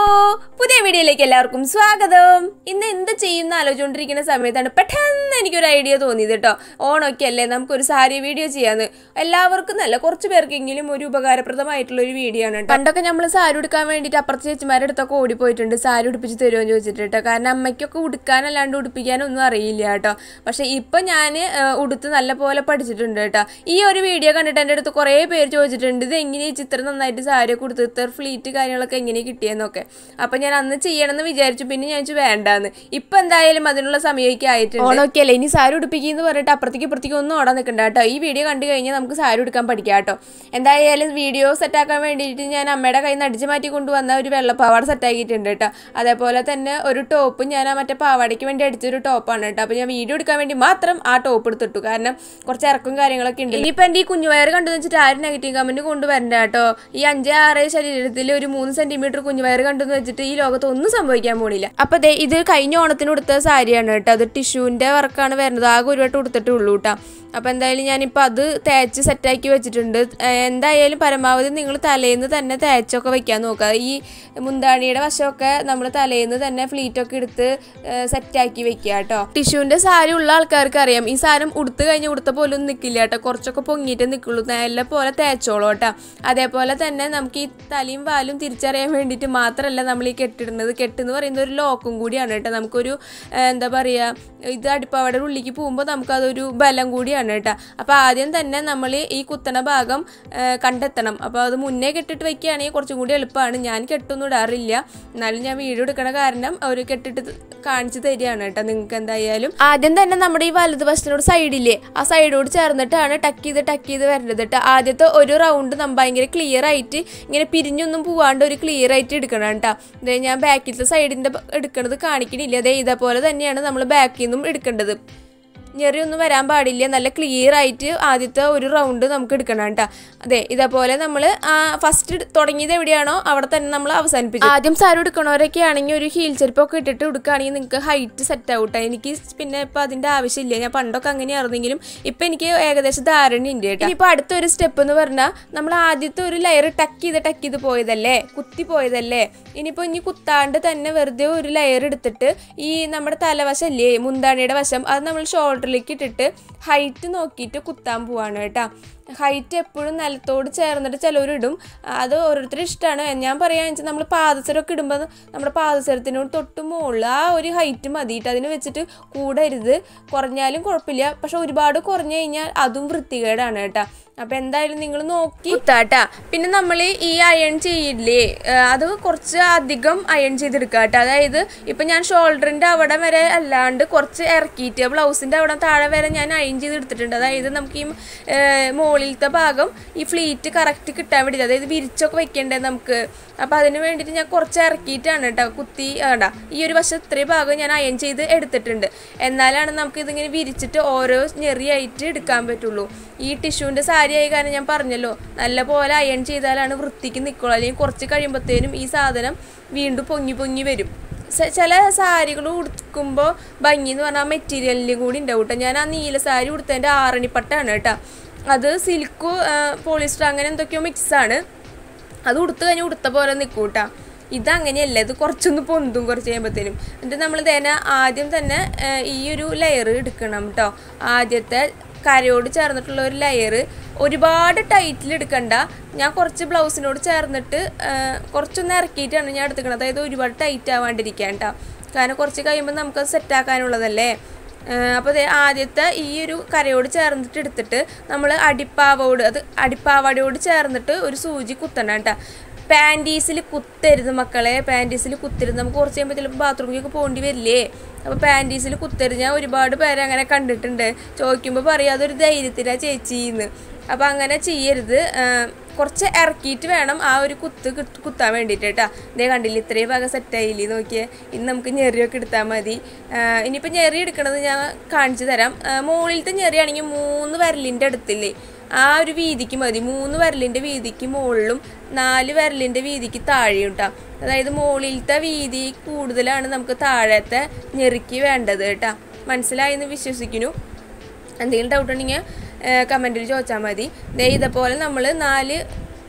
പുതിയ വീഡിയോയിലേക്ക് എല്ലാവർക്കും സ്വാഗതം ഇന്ന് എന്ത് ചെയ്യുന്ന ആലോചിച്ചുകൊണ്ടിരിക്കുന്ന സമയത്താണ് പെട്ടെന്ന് എനിക്കൊരു ഐഡിയ തോന്നിയത് കേട്ടോ ഓണമൊക്കെ അല്ലേ നമുക്കൊരു സാരി വീഡിയോ ചെയ്യാന്ന് എല്ലാവർക്കും നല്ല കുറച്ച് പേർക്കെങ്കിലും ഒരു ഉപകാരപ്രദമായിട്ടുള്ള ഒരു വീഡിയോ ആണ് കേട്ടോ പണ്ടൊക്കെ നമ്മൾ സാരി ഉടുക്കാൻ വേണ്ടിയിട്ട് അപ്പുറത്തെ ചേച്ചിമാരുടെ അടുത്തൊക്കെ ഓടിപ്പോയിട്ടുണ്ട് സാരി ഉടുപ്പിച്ച് തരുമോ എന്ന് ചോദിച്ചിട്ട് കേട്ടോ കാരണം അമ്മയ്ക്കൊക്കെ ഉടുക്കാനല്ലാണ്ട് ഉടുപ്പിക്കാനൊന്നും അറിയില്ല കേട്ടോ പക്ഷെ ഇപ്പൊ ഞാൻ ഉടുത്ത് നല്ല പോലെ പഠിച്ചിട്ടുണ്ട് കേട്ടോ ഈ ഒരു വീഡിയോ കണ്ടിട്ട് എൻ്റെ അടുത്ത് കുറേ പേര് ചോദിച്ചിട്ടുണ്ട് ഇത് എങ്ങനെ ഈ ചിത്രം നന്നായിട്ട് സാരി ഒക്കെ ഉടുത്ത് ഇത്ര ഫ്ലീറ്റ് കാര്യങ്ങളൊക്കെ എങ്ങനെ കിട്ടിയെന്നൊക്കെ അപ്പൊ ഞാൻ അന്ന് ചെയ്യണമെന്ന് വിചാരിച്ചു പിന്നെ ഞാൻ ചോദിച്ചു വേണ്ടാന്ന് ഇപ്പൊ എന്തായാലും അതിനുള്ള സമയമൊക്കെ ആയിട്ടുണ്ട് ഓണമൊക്കെ അല്ലേ ഇനി സാരി ഉടുപ്പിക്കുന്നു പറഞ്ഞിട്ട് അപ്പുറത്തേക്ക് ഇപ്പുറത്തേക്ക് ഒന്നും ഓടാൻ നിൽക്കണ്ട കേട്ടോ ഈ വീഡിയോ കണ്ടു കഴിഞ്ഞാൽ നമുക്ക് സാരി ഉടുക്കാൻ പഠിക്കാം കേട്ടോ എന്തായാലും വീഡിയോ സെറ്റാക്കാൻ വേണ്ടിയിട്ട് ഞാൻ അമ്മയുടെ കയ്യിൽ നിന്ന് അടിച്ചു മാറ്റി കൊണ്ടുവന്ന ഒരു വെള്ളപ്പാവാട സെറ്റാക്കിയിട്ടുണ്ട് കേട്ടോ അതേപോലെ തന്നെ ഒരു ടോപ്പ് ഞാൻ ആ മറ്റേ പാവാടയ്ക്ക് വേണ്ടി അടിച്ചൊരു ടോപ്പാണ് കേട്ടോ അപ്പോൾ ഞാൻ വീഡിയോ എടുക്കാൻ വേണ്ടി മാത്രം ആ ടോപ്പ് എടുത്തിട്ടു കാരണം കുറച്ച് ഇറക്കും കാര്യങ്ങളൊക്കെ ഉണ്ട് ഇനിയിപ്പോൾ എൻ്റെ ഈ കുഞ്ഞുവയർ കണ്ടു വെച്ചിട്ട് ആരും നെഗറ്റീവ് കമൻറ്റ് കൊണ്ടുവരണ്ട കേട്ടോ ഈ അഞ്ച് ആറ് ശരീരത്തിൽ ഒരു മൂന്ന് സെന്റിമീറ്റർ കുഞ്ഞുവയർ കണ്ടെന്ന് വെച്ചിട്ട് ഈ ലോകത്ത് ഒന്നും സംഭവിക്കാൻ പോണില്ല അപ്പോൾ ദേ ഇത് കഴിഞ്ഞ ഓണത്തിന് ഉടുത്ത സാരിയാണ് കേട്ടോ അത് ടിഷ്യൂവിൻ്റെ വർക്കാണ് വരുന്നത് ആകെ ഒരു വട്ടം ഉടുത്തിട്ടുള്ളൂ കേട്ടോ അപ്പോൾ എന്തായാലും ഞാനിപ്പോൾ അത് തേച്ച് സെറ്റാക്കി വെച്ചിട്ടുണ്ട് ഏഹ് എന്തായാലും പരമാവധി നിങ്ങൾ തലേന്ന് തന്നെ തേച്ചൊക്കെ വെക്കാൻ നോക്കുക ഈ മുന്താണിയുടെ വശമൊക്കെ നമ്മൾ തലേന്ന് തന്നെ ഫ്ലീറ്റൊക്കെ എടുത്ത് സെറ്റാക്കി വെക്കുക കേട്ടോ ടിഷ്യൂവിൻ്റെ സാരി ഉള്ള ആൾക്കാർക്ക് അറിയാം ഈ സാധനം ഉടുത്ത് കഴിഞ്ഞ് ഉടുത്ത പോലും നിൽക്കില്ല കേട്ടോ കുറച്ചൊക്കെ പൊങ്ങിയിട്ട് നിൽക്കുള്ളൂ നല്ല പോലെ തേച്ചോളൂ കേട്ടോ അതേപോലെ തന്നെ നമുക്ക് ഈ തലയും വാലും തിരിച്ചറിയാൻ വേണ്ടിയിട്ട് മാത്രമല്ല നമ്മൾ ഈ കെട്ടിടുന്നത് കെട്ടെന്ന് പറയുന്നത് ഒരു ലോക്കും കൂടിയാണ് കേട്ടോ നമുക്കൊരു ഏഹ് എന്താ പറയുക ഇത് അടിപ്പാവയുടെ ഉള്ളിലേക്ക് പോകുമ്പോൾ നമുക്കതൊരു ബലം കൂടിയാണ് കേട്ടോ അപ്പോൾ ആദ്യം തന്നെ നമ്മൾ ഈ കുത്തണ ഭാഗം ഏഹ് കണ്ടെത്തണം അപ്പോൾ അത് മുന്നേ കെട്ടിട്ട് വെക്കുകയാണെങ്കിൽ കുറച്ചും കൂടി എളുപ്പമാണ് ഞാൻ കെട്ടൊന്നും ഇടാറില്ല എന്നാലും ഞാൻ വീഡിയോ എടുക്കണ കാരണം അവർ കെട്ടിട്ട് കാണിച്ചു തരികയാണ് കേട്ടോ നിങ്ങൾക്ക് എന്തായാലും ആദ്യം തന്നെ നമ്മുടെ ഈ വലതുവശത്തിനോട് സൈഡില്ലേ ആ സൈഡോട് ചേർന്നിട്ടാണ് ടക്ക് ചെയ്ത് ടക്ക് ചെയ്ത് വരേണ്ടത് കേട്ടോ ആദ്യത്തെ ഒരു റൗണ്ട് നമ്മൾ ഭയങ്കര ക്ലിയർ ആയിട്ട് ഇങ്ങനെ പിരിഞ്ഞൊന്നും പോവാണ്ട് ഒരു ക്ലിയർ ആയിട്ട് എടുക്കണം കേട്ടോ ഇതേ ഞാൻ ബാക്കിലത്തെ സൈഡിൻ്റെ എടുക്കണത് കാണിക്കണില്ല അതേ ഇതേപോലെ തന്നെയാണ് നമ്മൾ ബാക്കിൽ നിന്നും എടുക്കേണ്ടത് ഞെറിയൊന്നും വരാൻ പാടില്ല നല്ല ക്ലിയർ ആയിട്ട് ആദ്യത്തെ ഒരു റൗണ്ട് നമുക്ക് എടുക്കണം കേട്ടോ അതെ ഇതേപോലെ നമ്മൾ ഫസ്റ്റ് തുടങ്ങിയത് എവിടെയാണോ അവിടെ തന്നെ നമ്മൾ അവസാനിപ്പിച്ചു ആദ്യം സാരി എടുക്കണവരൊക്കെ ആണെങ്കിൽ ഒരു ഹീൽ ചെരുപ്പൊക്കെ ഇട്ടിട്ട് എടുക്കുകയാണെങ്കിൽ നിങ്ങൾക്ക് ഹൈറ്റ് സെറ്റ് ആവട്ടെ എനിക്ക് പിന്നെ ഇപ്പം അതിൻ്റെ ആവശ്യമില്ല ഞാൻ പണ്ടൊക്കെ അങ്ങനെയായിരുന്നെങ്കിലും ഇപ്പം എനിക്ക് ഏകദേശം ധാരണ ഉണ്ട് കേട്ടോ ഇനിയിപ്പോൾ അടുത്തൊരു സ്റ്റെപ്പ് എന്ന് പറഞ്ഞാൽ നമ്മൾ ആദ്യത്തെ ഒരു ലെയർ ടക്ക് ചെയ്ത് ടക്ക് ചെയ്ത് പോയതല്ലേ കുത്തി പോയതല്ലേ ഇനിയിപ്പോൾ ഇനി കുത്താണ്ട് തന്നെ വെറുതെ ഒരു ലെയർ എടുത്തിട്ട് ഈ നമ്മുടെ തലവശല്ലേ മുന്താണിയുടെ വശം അത് നമ്മൾ ഷോൾഡറിലേക്ക് ഇട്ടിട്ട് ഹൈറ്റ് നോക്കിയിട്ട് കുത്താൻ പോവാണ് കേട്ടോ ഹൈറ്റ് എപ്പോഴും നിലത്തോട് ചേർന്നിട്ട് ചിലവരിടും അത് ഓരോരുത്തരുടെ ഇഷ്ടമാണ് ഞാൻ പറയുകയാണെന്ന് വെച്ചാൽ നമ്മൾ പാദസരമൊക്കെ ഇടുമ്പോൾ നമ്മുടെ പാദസരത്തിനോട് തൊട്ട് മുകളിൽ ആ ഒരു ഹൈറ്റ് മതിയിട്ട് അതിന് വെച്ചിട്ട് കൂടരുത് കുറഞ്ഞാലും കുഴപ്പമില്ല പക്ഷെ ഒരുപാട് കുറഞ്ഞു കഴിഞ്ഞാൽ അതും വൃത്തികേടാണ് കേട്ടോ അപ്പോൾ എന്തായാലും നിങ്ങൾ നോക്കി കുത്താട്ടാ പിന്നെ നമ്മൾ ഈ അയൺ ചെയ്യില്ലേ അത് കുറച്ച് അധികം അയൺ ചെയ്തെടുക്കുക കേട്ടോ അതായത് ഇപ്പം ഞാൻ ഷോൾഡറിൻ്റെ അവിടെ വരെ അല്ലാണ്ട് കുറച്ച് ഇറക്കിയിട്ട് ബ്ലൗസിൻ്റെ അവിടെ താഴെ വരെ ഞാൻ അയൺ ചെയ്തെടുത്തിട്ടുണ്ട് അതായത് നമുക്ക് ഈ മുകളിലത്തെ ഭാഗം ഈ ഫ്ലീറ്റ് കറക്റ്റ് കിട്ടാൻ വേണ്ടിയിട്ട് അതായത് വിരിച്ചൊക്കെ വെക്കേണ്ടത് നമുക്ക് അപ്പോൾ അതിന് വേണ്ടിയിട്ട് ഞാൻ കുറച്ച് ഇറക്കിയിട്ടാണ് കേട്ടോ കുത്തി വേണ്ട ഈ ഒരു വശം ഇത്രയും ഭാഗം ഞാൻ അയൺ ചെയ്ത് എടുത്തിട്ടുണ്ട് എന്നാലാണ് നമുക്ക് ഇതിങ്ങനെ വിരിച്ചിട്ട് ഓരോ ഞെറിയായിട്ട് എടുക്കാൻ പറ്റുള്ളൂ ഈ ടിഷ്യൂവിൻ്റെ സാരി ആയി കാരണം ഞാൻ പറഞ്ഞല്ലോ നല്ല പോലെ അയൺ ചെയ്താലാണ് വൃത്തിക്ക് നിൽക്കുള്ളൂ അല്ലെങ്കിൽ കുറച്ച് കഴിയുമ്പോഴത്തേനും ഈ സാധനം വീണ്ടും പൊങ്ങി പൊങ്ങി വരും ചില സാരികൾ ഉടുക്കുമ്പോൾ ഭംഗി എന്ന് പറഞ്ഞാൽ മെറ്റീരിയലിലും കൂടി ഉണ്ടാവും കേട്ടോ ഞാൻ ആ നീല സാരി ഉടുത്തതിൻ്റെ ആറണിപ്പട്ടാണ് കേട്ടോ അത് സിൽക്ക് പോളിസ്റ്റർ അങ്ങനെ എന്തൊക്കെയോ മിക്സാണ് അത് ഉടുത്ത് കഴിഞ്ഞാൽ ഉടുത്ത പോലെ നിൽക്കും കേട്ടോ ഇതങ്ങനെയല്ല ഇത് കുറച്ചൊന്ന് പൊന്തും കുറച്ച് കഴിയുമ്പോഴത്തേനും എന്നിട്ട് നമ്മൾ തന്നെ ആദ്യം തന്നെ ഈ ഒരു ലെയർ എടുക്കണം കേട്ടോ ആദ്യത്തെ കരയോട് ചേർന്നിട്ടുള്ള ഒരു ലെയർ ഒരുപാട് ടൈറ്റിൽ എടുക്കണ്ട ഞാൻ കുറച്ച് ബ്ലൗസിനോട് ചേർന്നിട്ട് കുറച്ചൊന്ന് ഇറക്കിയിട്ടാണ് ഞാൻ എടുത്തുക്കുന്നത് അതായത് ഒരുപാട് ടൈറ്റ് ആവാണ്ടിരിക്കാൻ കേട്ടോ കാരണം കുറച്ച് കഴിയുമ്പോൾ നമുക്കത് സെറ്റാക്കാനുള്ളതല്ലേ അപ്പോൾ ആദ്യത്തെ ഈ ഒരു കരയോട് ചേർന്നിട്ട് എടുത്തിട്ട് നമ്മൾ അടിപ്പാവോട് അത് അടിപ്പാവടയോട് ചേർന്നിട്ട് ഒരു സൂചി കുത്തണം കേട്ടോ പാൻറ്റീസിൽ കുത്തരുത് മക്കളെ പാൻറ്റീസിൽ കുത്തരുത് നമുക്ക് കുറച്ച് കഴിയുമ്പോൾ ചിലപ്പോൾ ബാത്റൂമിലേക്ക് പോകേണ്ടി വരില്ലേ അപ്പോൾ പാൻറ്റീസിൽ കുത്തരുത് ഞാൻ ഒരുപാട് പേരെ അങ്ങനെ കണ്ടിട്ടുണ്ട് ചോദിക്കുമ്പോൾ പറയാം അതൊരു ധൈര്യത്തിലാണ് ചേച്ചിന്ന് അപ്പോൾ അങ്ങനെ ചെയ്യരുത് കുറച്ച് ഇറക്കിയിട്ട് വേണം ആ ഒരു കുത്ത് കുത്താൻ വേണ്ടിയിട്ട് കേട്ടോ ഇതേ കണ്ടില്ല ഇത്രയും ഭാഗം സെറ്റായില്ലേ നോക്കിയേ ഇനി നമുക്ക് ഞെറിയൊക്കെ എടുത്താൽ മതി ഇനിയിപ്പോൾ ഞെറി എടുക്കണത് ഞാൻ കാണിച്ചു തരാം മുകളിലത്തെ ഞെറിയാണെങ്കിൽ മൂന്ന് വിരലിൻ്റെ അടുത്തില്ലേ ആ ഒരു വീതിക്ക് മതി മൂന്ന് വിരലിൻ്റെ വീതിക്ക് മുകളിലും നാല് വിരലിൻ്റെ വീതിക്ക് താഴെയും കേട്ടോ അതായത് മുകളിലത്തെ വീതി കൂടുതലാണ് നമുക്ക് താഴത്തെ ഞെറിക്ക് വേണ്ടത് കേട്ടോ മനസ്സിലായി എന്ന് വിശ്വസിക്കുന്നു എന്തെങ്കിലും ഡൗട്ട് ഉണ്ടെങ്കിൽ കമൻറ്റിൽ ചോദിച്ചാൽ മതി ദേ ഇതേപോലെ നമ്മൾ നാല്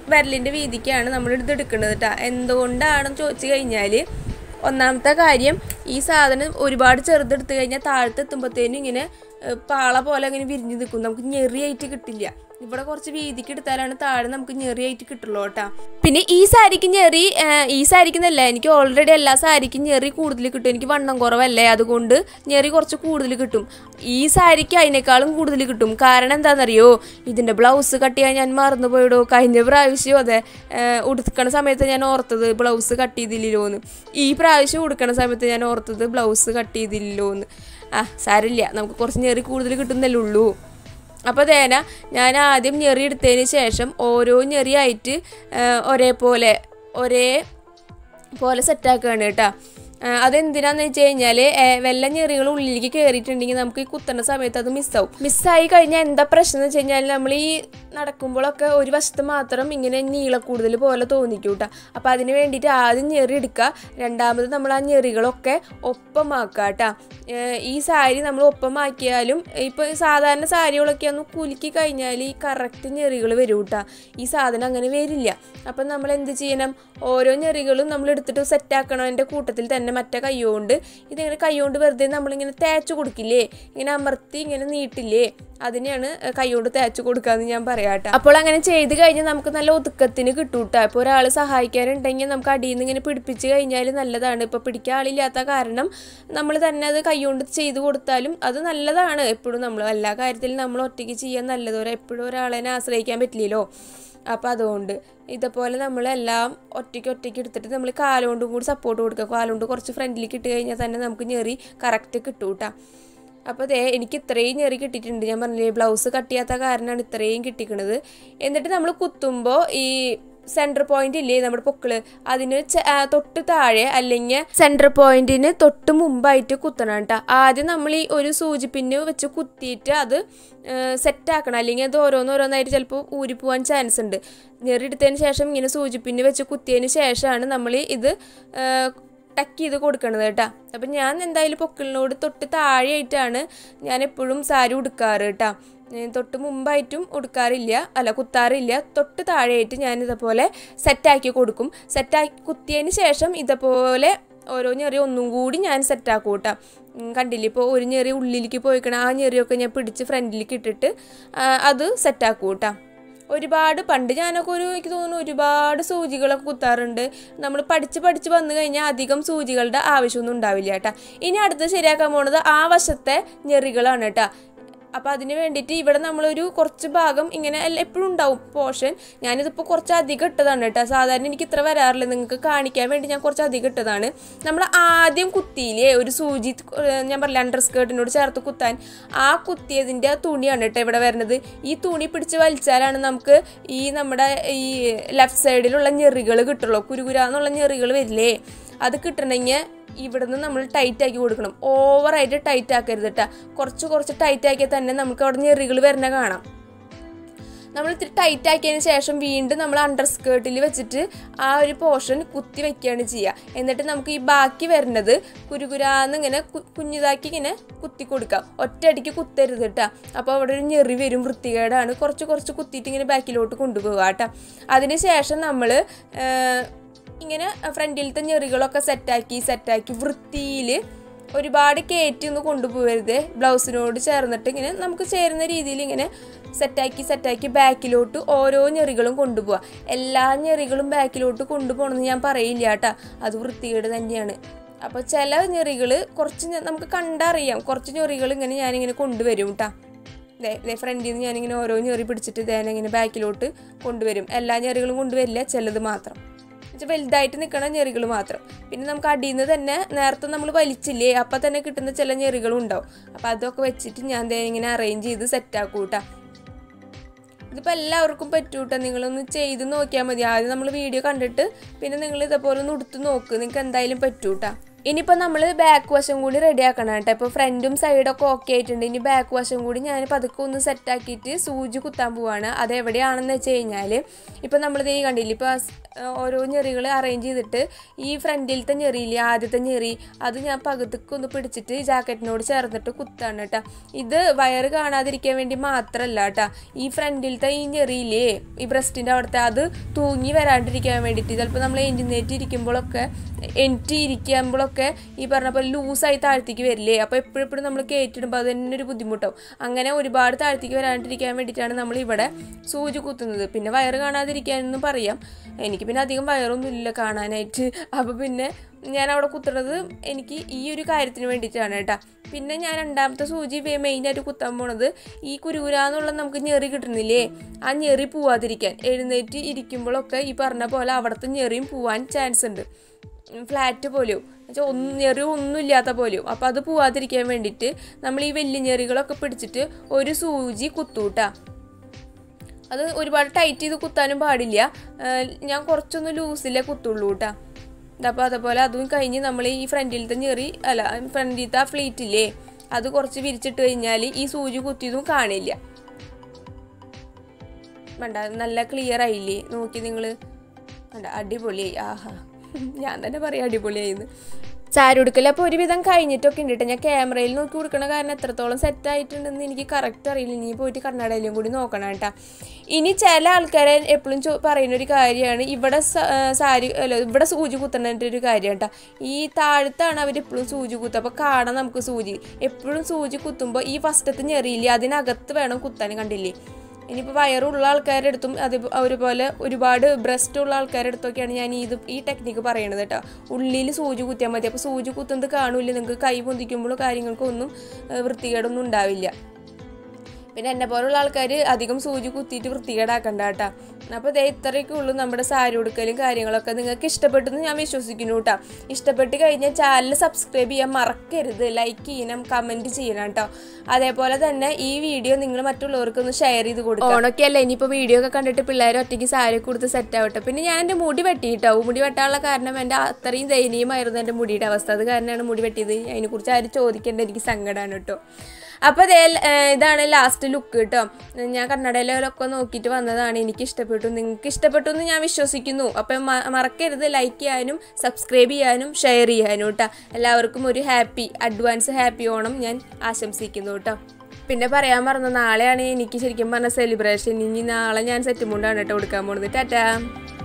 വിരലിൻ്റെ വീതിക്കാണ് നമ്മൾ ഇത് എടുക്കുന്നത് കേട്ടോ എന്തുകൊണ്ടാണെന്ന് ചോദിച്ചു കഴിഞ്ഞാൽ ഒന്നാമത്തെ കാര്യം ഈ സാധനം ഒരുപാട് ചെറുതെടുത്ത് കഴിഞ്ഞാൽ താഴത്ത് എത്തുമ്പോഴത്തേനും ഇങ്ങനെ ഏഹ്, പാള പോലെ ഇങ്ങനെ വിരിഞ്ഞ് നിൽക്കും നമുക്ക് ഞെറിയായിട്ട് കിട്ടില്ല ഇവിടെ കുറച്ച് വീതിക്ക് എടുത്താലാണ് താഴെ നമുക്ക് ഞെറിയായിട്ട് കിട്ടുള്ളൂ കേട്ടാ പിന്നെ ഈ സാരിക്ക് ഞെറി ഏഹ്, ഈ സാരിക്ക് എന്നല്ല എനിക്ക് ഓൾറെഡി എല്ലാ സാരിക്കും ഞെറി കൂടുതൽ കിട്ടും എനിക്ക് വണ്ണം കുറവല്ലേ അതുകൊണ്ട് ഞെറി കുറച്ച് കൂടുതൽ കിട്ടും ഈ സാരിക്ക് അതിനേക്കാളും കൂടുതൽ കിട്ടും കാരണം എന്താണെന്നറിയോ ഇതിൻ്റെ ബ്ലൗസ് കട്ട് ചെയ്യാൻ ഞാൻ മറന്നു പോയിടോ കഴിഞ്ഞ പ്രാവശ്യം അതെ ഏഹ്, ഉടുക്കണ സമയത്ത് ഞാൻ ഓർത്തത് ബ്ലൗസ് കട്ട് ചെയ്തില്ലല്ലോ എന്ന് ഈ പ്രാവശ്യം ഉടുക്കണ സമയത്ത് ഞാൻ ഓർത്തത് ബ്ലൗസ് കട്ട് ചെയ്തില്ലല്ലോ എന്ന് ആ സാരില്ല നമുക്ക് കുറച്ച് ഞെറി കൂടുതൽ കിട്ടുന്നല്ലേ ഉള്ളൂ അപ്പോൾ തേന ഞാൻ ആദ്യം ഞെറി എടുത്തതിന് ശേഷം ഓരോ ഞെറിയായിട്ട് ആ, ഒരേപോലെ ഒരേ പോലെ സെറ്റാക്കുകയാണ് കേട്ടോ ആ, അതെന്തിനാന്ന് വെച്ച് കഴിഞ്ഞാൽ വെള്ള ഞെറികൾ ഉള്ളിലേക്ക് കയറിയിട്ടുണ്ടെങ്കിൽ നമുക്ക് ഈ കുത്തുന്ന സമയത്ത് അത് മിസ്സാവും മിസ്സായി കഴിഞ്ഞാൽ എന്താ പ്രശ്നം എന്ന് വെച്ച് കഴിഞ്ഞാൽ നമ്മൾ ഈ നടക്കുമ്പോഴൊക്കെ ഒരു വശത്ത് മാത്രം ഇങ്ങനെ നീള കൂടുതൽ പോലെ തോന്നിക്കും കേട്ടോ അപ്പോൾ അതിന് വേണ്ടിയിട്ട് ആദ്യം ഞെറി എടുക്കുക രണ്ടാമത് നമ്മൾ ആ ഞെറികളൊക്കെ ഒപ്പമാക്കുക കേട്ടോ ഈ സാരി നമ്മൾ ഒപ്പമാക്കിയാലും ഇപ്പോൾ സാധാരണ സാരികളൊക്കെ ഒന്ന് കുലുക്കി കഴിഞ്ഞാൽ ഈ കറക്റ്റ് ഞെറികൾ വരും കേട്ടോ ഈ സാധനം അങ്ങനെ വരില്ല അപ്പം നമ്മൾ എന്ത് ചെയ്യണം ഓരോ ഞെറികളും നമ്മൾ എടുത്തിട്ട് സെറ്റാക്കണതിൻ്റെ കൂട്ടത്തിൽ തന്നെ മറ്റേ കൈകൊണ്ട് ഇതിങ്ങനെ കൈകൊണ്ട് വെറുതെ നമ്മളിങ്ങനെ തേച്ച് കൊടുക്കില്ലേ ഇങ്ങനെ അമർത്തി ഇങ്ങനെ നീട്ടില്ലേ അതിനെയാണ് കൈകൊണ്ട് തേച്ച് കൊടുക്കാന്ന് ഞാൻ പറയാം കേട്ടോ അപ്പോൾ അങ്ങനെ ചെയ്ത് കഴിഞ്ഞാൽ നമുക്ക് നല്ല ഒതുക്കത്തിന് കിട്ടും കേട്ടോ ഇപ്പോൾ ഒരാൾ സഹായിക്കാനുണ്ടെങ്കിൽ നമുക്ക് അടിയിൽ നിന്ന് ഇങ്ങനെ പിടിപ്പിച്ച് കഴിഞ്ഞാൽ നല്ലതാണ് ഇപ്പോൾ പിടിക്കാൻ ആളില്ലാത്ത കാരണം നമ്മൾ തന്നെ അത് കൈകൊണ്ട് ചെയ്ത് കൊടുത്താലും അത് നല്ലതാണ് എപ്പോഴും നമ്മൾ എല്ലാ കാര്യത്തിലും നമ്മൾ ഒറ്റയ്ക്ക് ചെയ്യാൻ നല്ലത് ഒരു എപ്പോഴും ഒരാളെ ആശ്രയിക്കാൻ പറ്റില്ലല്ലോ അപ്പോൾ അതുകൊണ്ട് ഇതേപോലെ നമ്മളെല്ലാം ഒറ്റയ്ക്ക് ഒറ്റയ്ക്ക് എടുത്തിട്ട് നമ്മൾ കാലുകൊണ്ടും കൂടി സപ്പോർട്ട് കൊടുക്കുക കാലുകൊണ്ട് കുറച്ച് ഫ്രണ്ടിലേക്ക് ഇട്ട് കഴിഞ്ഞാൽ തന്നെ നമുക്ക് ഞെറി കറക്റ്റ് കിട്ടും കേട്ടോ അപ്പോൾ ദേ എനിക്ക് ഇത്രയും ഞെറി കിട്ടിയിട്ടുണ്ട് ഞാൻ പറഞ്ഞില്ലേ ബ്ലൗസ് കട്ട് ചെയ്യാത്ത കാരണമാണ് ഇത്രയും കിട്ടിക്കണത് എന്നിട്ട് നമ്മൾ കുത്തുമ്പോൾ ഈ സെൻറ്റർ പോയിന്റ് ഇല്ലേ നമ്മുടെ പൊക്കിള് അതിന് ചെ- ആ, തൊട്ട് താഴെ അല്ലെങ്കിൽ സെൻറ്റർ പോയിന്റിന് തൊട്ട് മുമ്പായിട്ട് കുത്തണം കേട്ടോ ആദ്യം നമ്മൾ ഈ ഒരു സൂചിപ്പിന്ന് വെച്ച് കുത്തിയിട്ട് അത് സെറ്റ് ആക്കണം അല്ലെങ്കിൽ അത് ഓരോന്നോരോന്നായിട്ട് ചിലപ്പോൾ ഊരിപ്പോവാൻ ചാൻസ് ഉണ്ട് ഞെറിയെടുത്തതിന് ശേഷം ഇങ്ങനെ സൂചിപ്പിന്ന് വെച്ച് കുത്തിയതിന് ശേഷമാണ് നമ്മൾ ഇത് ടക്ക് ചെയ്ത് കൊടുക്കണത് കേട്ടോ അപ്പം ഞാൻ എന്തായാലും പൊക്കിളിനോട് തൊട്ട് താഴെയായിട്ടാണ് ഞാൻ എപ്പോഴും സാരി ഉടുക്കാറ് കേട്ടോ ഞാൻ തൊട്ട് മുമ്പായിട്ടും ഉടുക്കാറില്ല അല്ല കുത്താറില്ല തൊട്ട് താഴെയായിട്ട് ഞാൻ ഇതേപോലെ സെറ്റാക്കി കൊടുക്കും സെറ്റാക്കി കുത്തിയതിന് ശേഷം ഇതേപോലെ ഓരോ ഞെറി ഒന്നും കൂടി ഞാൻ സെറ്റാക്കും കേട്ടോ ഉം, കണ്ടില്ലേ ഇപ്പോൾ ഒരു ഞെറി ഉള്ളിലേക്ക് പോയിക്കണം ആ ഞെറിയൊക്കെ ഞാൻ പിടിച്ച് ഫ്രണ്ടിലേക്ക് ഇട്ടിട്ട് ആ, അത് സെറ്റാക്കും കേട്ടോ ഒരുപാട് പണ്ട് ഞാനൊക്കെ ഒരു എനിക്ക് തോന്നുന്നു ഒരുപാട് സൂചികളൊക്കെ കുത്താറുണ്ട് നമ്മൾ പഠിച്ച് പഠിച്ച് വന്നു കഴിഞ്ഞാൽ അധികം സൂചികളുടെ ആവശ്യമൊന്നും ഉണ്ടാവില്ല കേട്ടോ ഇനി അടുത്ത് ശരിയാക്കാൻ പോണത് ആ വശത്തെ ഞെറികളാണ് കേട്ടോ അപ്പോൾ അതിന് വേണ്ടിയിട്ട് ഇവിടെ നമ്മളൊരു കുറച്ച് ഭാഗം ഇങ്ങനെ എല്ല- എപ്പോഴും ഉണ്ടാവും പോർഷൻ ഞാനിതിപ്പോൾ കുറച്ച് അധികം ഇട്ടതാണ് കേട്ടോ സാധാരണ എനിക്ക് ഇത്ര വരാറില്ല നിങ്ങൾക്ക് കാണിക്കാൻ വേണ്ടി ഞാൻ കുറച്ച് അധികം ഇട്ടതാണ് നമ്മൾ ആദ്യം കുത്തിയില്ലേ ഒരു സൂചി ഏഹ് ഞാൻ പറഞ്ഞില്ല അണ്ടർ സ്കേർട്ടിനോട് ചേർത്ത് കുത്താൻ ആ കുത്തിയതിൻ്റെ തുണിയാണ് കേട്ടോ ഇവിടെ വരുന്നത് ഈ തുണി പിടിച്ച് വലിച്ചാലാണ് നമുക്ക് ഈ നമ്മുടെ ഈ ലെഫ്റ്റ് സൈഡിലുള്ള ഞെറികൾ കിട്ടുള്ളൂ കുരുകുരാന്നുള്ള ഞെറികൾ വരില്ലേ അത് കിട്ടണമെങ്കിൽ ഇവിടുന്ന് നമ്മൾ ടൈറ്റ് ആക്കി കൊടുക്കണം ഓവറായിട്ട് ടൈറ്റ് ആക്കരുത് കേട്ടോ കുറച്ച് കുറച്ച് ടൈറ്റ് ആക്കിയാൽ തന്നെ നമുക്ക് അവിടെ ഞെറികൾ വരുന്ന കാണാം നമ്മൾ ഇത്തിരി ടൈറ്റ് ആക്കിയതിന് ശേഷം വീണ്ടും നമ്മൾ അണ്ടർ സ്കേർട്ടിൽ വെച്ചിട്ട് ആ ഒരു പോർഷൻ കുത്തി വെക്കുകയാണ് ചെയ്യുക എന്നിട്ട് നമുക്ക് ഈ ബാക്കി വരുന്നത് കുരുകുരാന്ന് ഇങ്ങനെ കു- കുഞ്ഞിതാക്കി ഇങ്ങനെ കുത്തി കൊടുക്കാം ഒറ്റയടിക്ക് കുത്തരുത് കേട്ടോ അപ്പോൾ അവിടെ ഒരു ഞെറി വരും വൃത്തികേടാണ് കുറച്ച് കുറച്ച് കുത്തിയിട്ട് ഇങ്ങനെ ബാക്കിലോട്ട് കൊണ്ടുപോകുക കേട്ടോ അതിന് ശേഷം നമ്മൾ ഇങ്ങനെ ഫ്രണ്ടിലത്തെ ഞെറികളൊക്കെ സെറ്റാക്കി സെറ്റാക്കി വൃത്തിയിൽ ഒരുപാട് കയറ്റി ഒന്ന് കൊണ്ടുപോകരുത് ബ്ലൗസിനോട് ചേർന്നിട്ട് ഇങ്ങനെ നമുക്ക് ചേരുന്ന രീതിയിൽ ഇങ്ങനെ സെറ്റാക്കി സെറ്റാക്കി ബാക്കിലോട്ട് ഓരോ ഞെറികളും കൊണ്ടുപോവുക എല്ലാ ഞെറികളും ബാക്കിലോട്ട് കൊണ്ടുപോകണമെന്ന് ഞാൻ പറയില്ല കേട്ടാ അത് വൃത്തികേട് തന്നെയാണ് അപ്പോൾ ചില ഞെറികൾ കുറച്ച് ഞ- നമുക്ക് കണ്ടറിയാം കുറച്ച് ഞെറികൾ ഇങ്ങനെ ഞാനിങ്ങനെ കൊണ്ടുവരും കേട്ടാ ദേ ഫ്രണ്ടിൽ നിന്ന് ഞാനിങ്ങനെ ഓരോ ഞെറി പിടിച്ചിട്ട് ഇതേനെ ഇങ്ങനെ ബാക്കിലോട്ട് കൊണ്ടുവരും എല്ലാ ഞെറികളും കൊണ്ടുവരില്ല ചിലത് മാത്രം എന്നുവെച്ചാൽ വലുതായിട്ട് നിൽക്കണ ഞെറികൾ മാത്രം പിന്നെ നമുക്ക് അടിയിൽ നിന്ന് തന്നെ നേരത്തെ നമ്മൾ വലിച്ചില്ലേ അപ്പം തന്നെ കിട്ടുന്ന ചില ഞെറികളും ഉണ്ടാവും അപ്പോൾ അതൊക്കെ വെച്ചിട്ട് ഞാൻ ദേ ഇങ്ങനെ അറേഞ്ച് ചെയ്ത് സെറ്റാക്കും കേട്ടോ ഇതിപ്പോൾ എല്ലാവർക്കും പറ്റൂട്ടോ നിങ്ങളൊന്ന് ചെയ്ത് നോക്കിയാൽ മതി ആദ്യം നമ്മൾ വീഡിയോ കണ്ടിട്ട് പിന്നെ നിങ്ങൾ ഇതേപോലെ ഒന്ന് ഉടുത്ത് നോക്ക് നിങ്ങൾക്ക് എന്തായാലും പറ്റൂട്ടാ ഇനിയിപ്പോൾ നമ്മൾ ബാക്ക് വശം കൂടി റെഡി ആക്കണം കേട്ടോ ഇപ്പോൾ ഫ്രണ്ടും സൈഡൊക്കെ ഓക്കെ ആയിട്ടുണ്ട് ഇനി ബാക്ക് വശം കൂടി ഞാൻ പതുക്കെ ഒന്ന് സെറ്റാക്കിയിട്ട് സൂചി കുത്താൻ പോവാണ് അത് എവിടെയാണെന്ന് വെച്ച് കഴിഞ്ഞാൽ ഇപ്പോൾ നമ്മളിത് ഈ കണ്ടില്ല ഇപ്പോൾ ഏഹ്, ഓരോ ഞെറികൾ അറേഞ്ച് ചെയ്തിട്ട് ഈ ഫ്രണ്ടിലത്തെ ഞെറിയില്ലേ ആദ്യത്തെ ഞെറി അത് ഞാൻ പകുതിക്ക് ഒന്ന് പിടിച്ചിട്ട് ജാക്കറ്റിനോട് ചേർന്നിട്ട് കുത്താണ് കേട്ടോ ഇത് വയറ് കാണാതിരിക്കാൻ വേണ്ടി മാത്രമല്ല കേട്ടോ ഈ ഫ്രണ്ടിലത്തെ ഈ ഞെറിയില്ലേ ഈ ബ്രസ്റ്റിൻ്റെ അവിടുത്തെ അത് തൂങ്ങി വരാണ്ടിരിക്കാൻ വേണ്ടിയിട്ട് ചിലപ്പോൾ നമ്മൾ എഞ്ചിനേറ്റ് ഇരിക്കുമ്പോഴൊക്കെ എൻറ്റി ഇരിക്കുമ്പോഴൊക്കെ ഈ പറഞ്ഞ പോലെ ലൂസായി താഴ്ത്തേക്ക് വരില്ലേ അപ്പോൾ എപ്പോഴും എപ്പോഴും നമ്മൾ കയറ്റിടുമ്പോൾ അത് തന്നെ ഒരു ബുദ്ധിമുട്ടാവും അങ്ങനെ ഒരുപാട് താഴ്ത്തേക്ക് വരാണ്ടിരിക്കാൻ വേണ്ടിയിട്ടാണ് നമ്മൾ ഇവിടെ സൂചി കുത്തുന്നത് പിന്നെ വയറ് കാണാതിരിക്കാനെന്നും പറയാം എനിക്ക് പിന്നെ അധികം വയറൊന്നും ഇല്ല കാണാനായിട്ട് അപ്പോൾ പിന്നെ ഞാൻ അവിടെ കുത്തുന്നത് എനിക്ക് ഈ ഒരു കാര്യത്തിന് വേണ്ടിയിട്ടാണ് കേട്ടോ പിന്നെ ഞാൻ രണ്ടാമത്തെ സൂചി വേ- മെയിനായിട്ട് കുത്താൻ പോണത് ഈ കുരൂരാന്നുള്ള നമുക്ക് ഞെറി കിട്ടുന്നില്ലേ ആ ഞെറി പോവാതിരിക്കാൻ എഴുന്നേറ്റ് ഇരിക്കുമ്പോഴൊക്കെ ഈ പറഞ്ഞ പോലെ അവിടുത്തെ ഞെറിയും പോവാൻ ചാൻസ് ഉണ്ട് ഫ്ലാറ്റ് പോലെയും എന്നുവെച്ചാൽ ഒന്നും ഞെറി ഒന്നും ഇല്ലാത്ത പോലെയും അപ്പോൾ അത് പോവാതിരിക്കാൻ വേണ്ടിയിട്ട് നമ്മൾ ഈ വലിയ ഞെറികളൊക്കെ പിടിച്ചിട്ട് ഒരു സൂചി കുത്തൂട്ടാ അത് ഒരുപാട് ടൈറ്റ് ചെയ്ത് കുത്താനും പാടില്ല ഏഹ് ഞാൻ കുറച്ചൊന്ന് ലൂസിലേ കുത്തുള്ളൂ കേട്ടാ അപ്പോൾ അതേപോലെ അതും കഴിഞ്ഞ് നമ്മൾ ഈ ഫ്രണ്ടിലത്തെ ഞെറി അല്ല ഫ്രണ്ടിലത്തെ ആ ഫ്ലീറ്റില്ലേ അത് കുറച്ച് വിരിച്ചിട്ട് കഴിഞ്ഞാൽ ഈ സൂചി കുത്തിയതും കാണില്ല വേണ്ട നല്ല ക്ലിയർ ആയില്ലേ നോക്കി നിങ്ങൾ വേണ്ട അടിപൊളിയായി ആഹാ ഞാൻ തന്നെ പറയാം അടിപൊളിയായിന്ന് സാരി ഉടുക്കൽ അപ്പോൾ ഒരുവിധം കഴിഞ്ഞിട്ടൊക്കെ ഉണ്ട് കേട്ടോ ഞാൻ ക്യാമറയിൽ നോക്കി കൊടുക്കണ കാരണം എത്രത്തോളം സെറ്റ് ആയിട്ടുണ്ടെന്ന് എനിക്ക് കറക്റ്റ് അറിയില്ല ഇനി പോയിട്ട് കർണാടകയിലും കൂടി നോക്കണം കേട്ടോ ഇനി ചില ആൾക്കാരെ എപ്പോഴും ചോ പറയുന്ന ഒരു കാര്യമാണ് ഇവിടെ സ- ആ, സാരി അല്ല ഇവിടെ സൂചി കുത്തണതിൻ്റെ ഒരു കാര്യം കേട്ടോ ഈ താഴത്താണ് അവർ എപ്പോഴും സൂചി കുത്തുക അപ്പോൾ കാണാം നമുക്ക് സൂചി എപ്പോഴും സൂചി കുത്തുമ്പോൾ ഈ ഫസ്റ്റത്തെ ഞെറിയില്ലേ അതിനകത്ത് വേണം കുത്താൻ കണ്ടില്ലേ ഇനിയിപ്പോൾ വയറുള്ള ആൾക്കാരുടെ അടുത്തും അത് അതുപോലെ ഒരുപാട് ബ്രസ്റ്റ് ഉള്ള ആൾക്കാരുടെ അടുത്തൊക്കെയാണ് ഞാൻ ഇത് ഈ ടെക്നിക്ക് പറയണത് കേട്ടോ ഉള്ളിൽ സൂചി കുത്തിയാൽ മതി അപ്പോൾ സൂചി കുത്തുന്നത് കാണൂല നിങ്ങൾക്ക് കൈ പൊന്തിക്കുമ്പോഴും കാര്യങ്ങൾക്കൊന്നും ഏഹ്, വൃത്തികേടൊന്നും ഉണ്ടാവില്ല പിന്നെ എന്നെ പോലുള്ള ആൾക്കാർ അധികം സൂചി കുത്തിയിട്ട് വൃത്തികേടാക്കണ്ട കേട്ടോ അപ്പോൾ ഇതേ ഇത്രയൊക്കെ ഉള്ളൂ നമ്മുടെ സാരി ഉടുക്കലും കാര്യങ്ങളൊക്കെ നിങ്ങൾക്ക് ഇഷ്ടപ്പെട്ടെന്ന് ഞാൻ വിശ്വസിക്കുന്നു കേട്ടോ ഇഷ്ടപ്പെട്ട് കഴിഞ്ഞാൽ ചാനൽ സബ്സ്ക്രൈബ് ചെയ്യാൻ മറക്കരുത് ലൈക്ക് ചെയ്യണം കമൻറ്റ് ചെയ്യണം കേട്ടോ അതേപോലെ തന്നെ ഈ വീഡിയോ നിങ്ങൾ മറ്റുള്ളവർക്ക് ഒന്ന് ഷെയർ ചെയ്ത് കൊടുക്കുക ഓണൊക്കെ അല്ലേ ഇനിയിപ്പോൾ വീഡിയോ ഒക്കെ കണ്ടിട്ട് പിള്ളേർ ഒറ്റയ്ക്ക് സാരി കൊടുത്ത് സെറ്റ് ആവട്ടെ പിന്നെ ഞാൻ എൻ്റെ മുടി വെട്ടി കേട്ടോ മുടി വെട്ടാനുള്ള കാരണം എൻ്റെ അത്രയും ദയനീയമായിരുന്നു എൻ്റെ മുടിയുടെ അവസ്ഥ അത് കാരണമാണ് മുടി വെട്ടിയത് അതിനെക്കുറിച്ച് ആരും ചോദിക്കേണ്ട എനിക്ക് സങ്കടമാണ് കേട്ടോ അപ്പോൾ അതേ ഇതാണ് ലാസ്റ്റ് ലുക്ക് കേട്ടോ ഞാൻ കന്നഡയിലൊക്കെ നോക്കിയിട്ട് വന്നതാണ് എനിക്ക് ഇഷ്ടപ്പെട്ടു നിങ്ങൾക്ക് ഇഷ്ടപ്പെട്ടു എന്ന് ഞാൻ വിശ്വസിക്കുന്നു അപ്പം മ- മറക്കരുത് ലൈക്ക് ചെയ്യാനും സബ്സ്ക്രൈബ് ചെയ്യാനും ഷെയർ ചെയ്യാനും കേട്ടോ എല്ലാവർക്കും ഒരു ഹാപ്പി അഡ്വാൻസ് ഹാപ്പി ഓണം ഞാൻ ആശംസിക്കുന്നു കേട്ടോ പിന്നെ പറയാൻ മറന്നു നാളെയാണ് എനിക്ക് ശരിക്കും പറഞ്ഞ സെലിബ്രേഷൻ ഇനി നാളെ ഞാൻ സെറ്റ് മുണ്ടാണ് കേട്ടോ കൊടുക്കാൻ പോകുന്നത് ടാറ്റാ